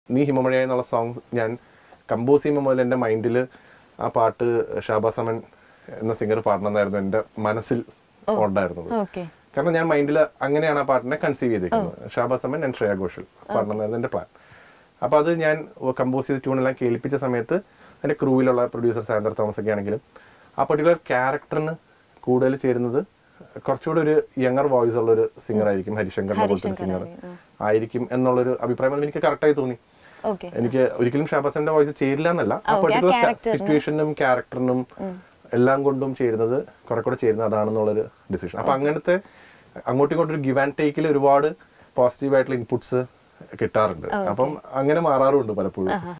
നീ ഹിമമഴയായി എന്നുള്ള സോങ്സ് ഞാൻ കമ്പോസ് ചെയ്യുമ്പോൾ മുതൽ എൻ്റെ മൈൻഡിൽ ആ പാട്ട് ഷാബാസ് അമൻ എന്ന സിംഗർ പാടണമെന്നായിരുന്നു എൻ്റെ മനസ്സിൽ ഉണ്ടായിരുന്നത് ഓക്കെ കാരണം ഞാൻ മൈൻഡിൽ അങ്ങനെയാണ് ആ പാട്ടിനെ കൺസീവ് ചെയ്തിരിക്കുന്നത് ഷാബാസ് അമൻ ആൻഡ് ശ്രേയ ഘോഷൽ പാടണമെന്നായിരുന്നു എൻ്റെ പ്ലാൻ അപ്പോൾ അത് ഞാൻ കമ്പോസ് ചെയ്ത ട്യൂണെല്ലാം കേൾപ്പിച്ച സമയത്ത് എൻ്റെ ക്രൂവിലുള്ള പ്രൊഡ്യൂസർ സാൻഡർ തോമസ് ഒക്കെ ആണെങ്കിലും ആ പർട്ടിക്കുലർ ക്യാരക്ടറിന് കൂടുതൽ ചേരുന്നത് കുറച്ചുകൂടി ഒരു യങ്ങർ വോയിസ് ഉള്ള ഒരു സിംഗർ ആയിരിക്കും ഹരിശങ്കറിനെ പോലത്തെ ഒരു സിംഗർ ആയിരിക്കും എന്നുള്ളൊരു അഭിപ്രായം എനിക്ക് കറക്റ്റായി തോന്നി ഓക്കെ എനിക്ക് ഒരിക്കലും ഷാബാസിന്റെ വോയിസ് ചേരില്ല എന്നല്ല ആ Okay, ആ പർട്ടിക്കുലർ character ന്. സിറ്റുവേഷനും ക്യാരക്ടറിനും എല്ലാം കൊണ്ടും ചേരുന്നത് കുറെ കൂടെ ചേരുന്നത് അതാണെന്നുള്ളൊരു ഡിസിഷൻ അപ്പൊ അങ്ങനത്തെ അങ്ങോട്ടും ഇങ്ങോട്ടും ഒരു ഗിവ് ആൻഡ് ടേക്കിൽ ഒരുപാട് പോസിറ്റീവ് ആയിട്ടുള്ള ഇൻപുട്സ് കിട്ടാറുണ്ട് അപ്പം അങ്ങനെ മാറാറുണ്ട് പലപ്പോഴും